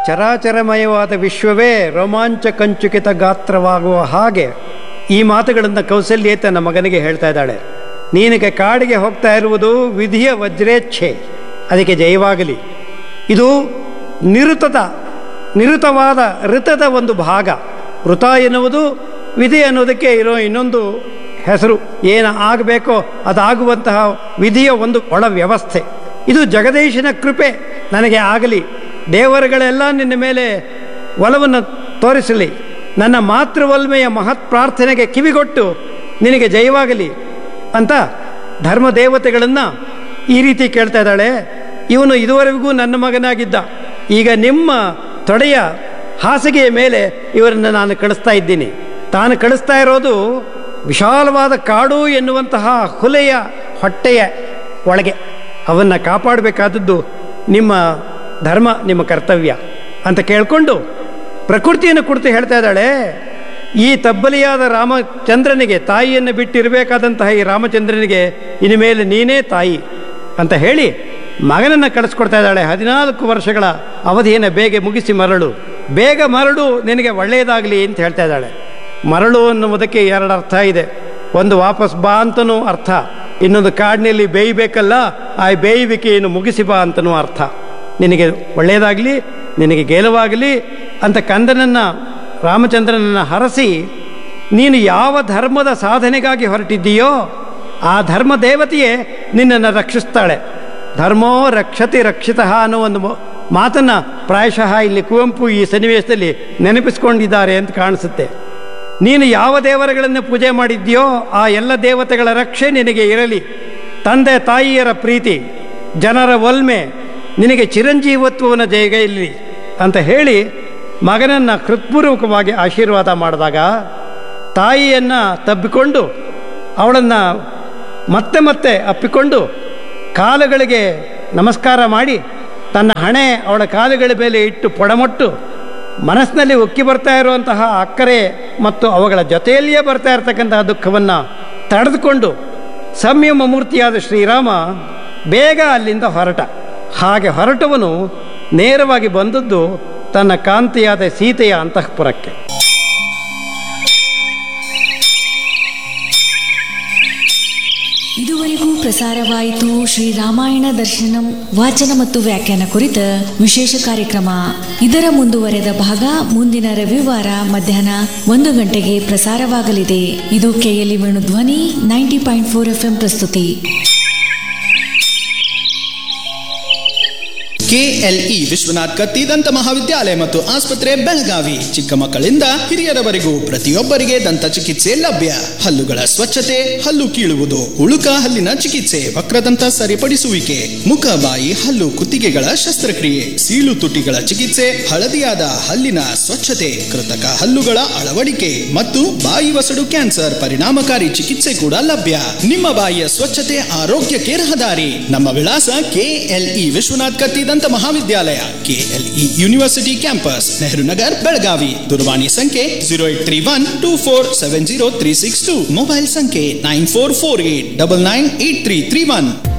ಚರಾಚರಮಯವಾದ ವಿಶ್ವವೇ ರೋಮಾಂಚ ಕಂಚುಕಿತ ಗಾತ್ರವಾಗುವ ಹಾಗೆ ಈ ಮಾತುಗಳನ್ನು ಕೌಸಲ್ಯೆ ತನ್ನ ಮಗನಿಗೆ ಹೇಳ್ತಾ ಇದ್ದಾಳೆ ನೀನಿಗೆ ಕಾಡಿಗೆ ಹೋಗ್ತಾ ಇರುವುದು ವಿಧಿಯ ವಜ್ರೇಚ್ಛೆ ಅದಕ್ಕೆ ಜಯವಾಗಲಿ ಇದು ನಿರುತದ ನಿರುತವಾದ ಋತದ ಒಂದು ಭಾಗ ವೃತ ಎನ್ನುವುದು ವಿಧಿ ಅನ್ನೋದಕ್ಕೆ ಇರೋ ಇನ್ನೊಂದು ಹೆಸರು ಏನು ಆಗಬೇಕೋ ಅದಾಗುವಂತಹ ವಿಧಿಯ ಒಂದು ಒಳ ವ್ಯವಸ್ಥೆ ಇದು ಜಗದೀಶನ ಕೃಪೆ ನನಗೆ ಆಗಲಿ ದೇವರುಗಳೆಲ್ಲ ನಿನ್ನ ಮೇಲೆ ಒಲವನ್ನು ತೋರಿಸಲಿ ನನ್ನ ಮಾತೃವಲ್ಮೆಯ ಮಹತ್ ಪ್ರಾರ್ಥನೆಗೆ ಕಿವಿಗೊಟ್ಟು ನಿನಗೆ ಜಯವಾಗಲಿ ಅಂತ ಧರ್ಮ ದೇವತೆಗಳನ್ನು ಈ ರೀತಿ ಕೇಳ್ತಾ ಇದ್ದಾಳೆ ಇವನು ಇದುವರೆಗೂ ನನ್ನ ಮಗನಾಗಿದ್ದ ಈಗ ನಿಮ್ಮ ತೊಡೆಯ ಹಾಸಿಗೆಯ ಮೇಲೆ ಇವರನ್ನು ನಾನು ಕಳಿಸ್ತಾ ಇದ್ದೀನಿ ತಾನು ಕಳಿಸ್ತಾ ಇರೋದು ವಿಶಾಲವಾದ ಕಾಡು ಎನ್ನುವಂತಹ ಹುಲೆಯ ಹೊಟ್ಟೆಯ ಒಳಗೆ ಅವನ್ನು ಕಾಪಾಡಬೇಕಾದದ್ದು ನಿಮ್ಮ ಧರ್ಮ ನಿಮ್ಮ ಕರ್ತವ್ಯ ಅಂತ ಕೇಳಿಕೊಂಡು ಪ್ರಕೃತಿಯನ್ನು ಕುರಿತು ಹೇಳ್ತಾ ಇದ್ದಾಳೆ ಈ ತಬ್ಬಲಿಯಾದ ರಾಮಚಂದ್ರನಿಗೆ ತಾಯಿಯನ್ನು ಬಿಟ್ಟಿರಬೇಕಾದಂತಹ ಈ ರಾಮಚಂದ್ರನಿಗೆ ಇನ್ನು ಮೇಲೆ ನೀನೇ ತಾಯಿ ಅಂತ ಹೇಳಿ ಮಗನನ್ನು ಕಳಿಸ್ಕೊಡ್ತಾ ಇದ್ದಾಳೆ ಹದಿನಾಲ್ಕು ವರ್ಷಗಳ ಅವಧಿಯನ್ನು ಬೇಗ ಮುಗಿಸಿ ಮರಳು ಬೇಗ ಮರಳು ನಿನಗೆ ಒಳ್ಳೆಯದಾಗಲಿ ಅಂತ ಹೇಳ್ತಾ ಇದ್ದಾಳೆ ಮರಳು ಅನ್ನುವುದಕ್ಕೆ ಎರಡು ಅರ್ಥ ಇದೆ ಒಂದು ವಾಪಸ್ ಬಾ ಅಂತನೂ ಅರ್ಥ ಇನ್ನೊಂದು ಕಾಡಿನಲ್ಲಿ ಬೇಯಬೇಕಲ್ಲ ಆ ಬೇಯುವಿಕೆಯನ್ನು ಮುಗಿಸಿ ಬಾ ಅಂತನೂ ಅರ್ಥ ನಿನಗೆ ಒಳ್ಳೆಯದಾಗಲಿ ನಿನಗೆ ಗೆಲುವಾಗಲಿ ಅಂತ ಕಂದನನ್ನು ರಾಮಚಂದ್ರನನ್ನು ಹರಸಿ ನೀನು ಯಾವ ಧರ್ಮದ ಸಾಧನೆಗಾಗಿ ಹೊರಟಿದ್ದೀಯೋ ಆ ಧರ್ಮ ದೇವತೆಯೇ ನಿನ್ನನ್ನು ರಕ್ಷಿಸ್ತಾಳೆ ಧರ್ಮೋ ರಕ್ಷತಿ ರಕ್ಷಿತ ಅನ್ನೋ ಒಂದು ಮಾತನ್ನು ಪ್ರಾಯಶಃ ಇಲ್ಲಿ ಕುವೆಂಪು ಈ ಸನ್ನಿವೇಶದಲ್ಲಿ ನೆನಪಿಸ್ಕೊಂಡಿದ್ದಾರೆ ಅಂತ ಕಾಣಿಸುತ್ತೆ ನೀನು ಯಾವ ದೇವರುಗಳನ್ನು ಪೂಜೆ ಮಾಡಿದ್ಯೋ ಆ ಎಲ್ಲ ದೇವತೆಗಳ ರಕ್ಷೆ ನಿನಗೆ ಇರಲಿ ತಂದೆ ತಾಯಿಯರ ಪ್ರೀತಿ ಜನರ ಒಲ್ಮೆ ನಿನಗೆ ಚಿರಂಜೀವತ್ವವನ್ನು ಜಯಗೈಲಿ ಅಂತ ಹೇಳಿ ಮಗನನ್ನು ಹೃತ್ಪೂರ್ವಕವಾಗಿ ಆಶೀರ್ವಾದ ಮಾಡಿದಾಗ ತಾಯಿಯನ್ನು ತಬ್ಬಿಕೊಂಡು ಅವಳನ್ನು ಮತ್ತೆ ಮತ್ತೆ ಅಪ್ಪಿಕೊಂಡು ಕಾಲುಗಳಿಗೆ ನಮಸ್ಕಾರ ಮಾಡಿ ತನ್ನ ಹಣೆ ಅವಳ ಕಾಲುಗಳ ಮೇಲೆ ಇಟ್ಟು ಪೊಡಮೊಟ್ಟು ಮನಸ್ಸಿನಲ್ಲಿ ಉಕ್ಕಿ ಬರ್ತಾ ಇರುವಂತಹ ಅಕ್ಕರೆ ಮತ್ತು ಅವುಗಳ ಜೊತೆಯಲ್ಲಿಯೇ ಬರ್ತಾ ಇರತಕ್ಕಂತಹ ದುಃಖವನ್ನು ತಡೆದುಕೊಂಡು ಸಂಯಮ ಮೂರ್ತಿಯಾದ ಶ್ರೀರಾಮ ಬೇಗ ಅಲ್ಲಿಂದ ಹೊರಟ ಹಾಗೆ ಹೊರಟವನು ನೇರವಾಗಿ ಬಂದದ್ದು ತನ್ನ ಕಾಂತಿಯಾದ ಸೀತೆಯ ಅಂತಃಪುರಕ್ಕೆ ಇದುವರೆಗೂ ಪ್ರಸಾರವಾಯಿತು ಶ್ರೀ ರಾಮಾಯಣ ದರ್ಶನಂ ವಾಚನ ಮತ್ತು ವ್ಯಾಖ್ಯಾನ ಕುರಿತ ವಿಶೇಷ ಕಾರ್ಯಕ್ರಮ ಇದರ ಮುಂದುವರೆದ ಭಾಗ ಮುಂದಿನ ರವಿವಾರ ಮಧ್ಯಾಹ್ನ ಒಂದು ಗಂಟೆಗೆ ಪ್ರಸಾರವಾಗಲಿದೆ ಇದು KLE Venu Dhwani ninety point four F ಪ್ರಸ್ತುತಿ ಕೆಎಲ್ಇ ವಿಶ್ವನಾಥ್ ಕತ್ತಿ ದಂತ ಮಹಾವಿದ್ಯಾಲಯ ಮತ್ತು ಆಸ್ಪತ್ರೆ ಬೆಳಗಾವಿ ಚಿಕ್ಕ ಮಕ್ಕಳಿಂದ ಹಿರಿಯರವರೆಗೂ ಪ್ರತಿಯೊಬ್ಬರಿಗೆ ದಂತ ಚಿಕಿತ್ಸೆ ಲಭ್ಯ ಹಲ್ಲುಗಳ ಸ್ವಚ್ಛತೆ ಹಲ್ಲು ಕೀಳುವುದು ಉಳುಕ ಹಲ್ಲಿನ ಚಿಕಿತ್ಸೆ ವಕ್ರದಂತ ಸರಿಪಡಿಸುವಿಕೆ ಮುಖ ಬಾಯಿ ಹಲ್ಲು ಕುತ್ತಿಗೆಗಳ ಶಸ್ತ್ರಕ್ರಿಯೆ ಸೀಳು ತುಟಿಗಳ ಚಿಕಿತ್ಸೆ ಹಳದಿಯಾದ ಹಲ್ಲಿನ ಸ್ವಚ್ಛತೆ ಕೃತಕ ಹಲ್ಲುಗಳ ಅಳವಡಿಕೆ ಮತ್ತು ಬಾಯಿ ವಸಡು ಕ್ಯಾನ್ಸರ್ ಪರಿಣಾಮಕಾರಿ ಚಿಕಿತ್ಸೆ ಕೂಡ ಲಭ್ಯ ನಿಮ್ಮ ಬಾಯಿಯ ಸ್ವಚ್ಛತೆ ಆರೋಗ್ಯಕ್ಕೆ ರಹದಾರಿ ನಮ್ಮ ವಿಳಾಸ ಕೆಎಲ್ಇ ವಿಶ್ವನಾಥ್ ಕತ್ತಿ ದಂತ ಮಹಾವಿದ್ಯಾಲಯ KLE university campus Nehru Nagar Belagavi ದೂರವಾಣಿ ಸಂಖ್ಯೆ zero eight three one two four seven zero three six two mobile ಸಂಖ್ಯೆ nine four four eight double nine eight three three one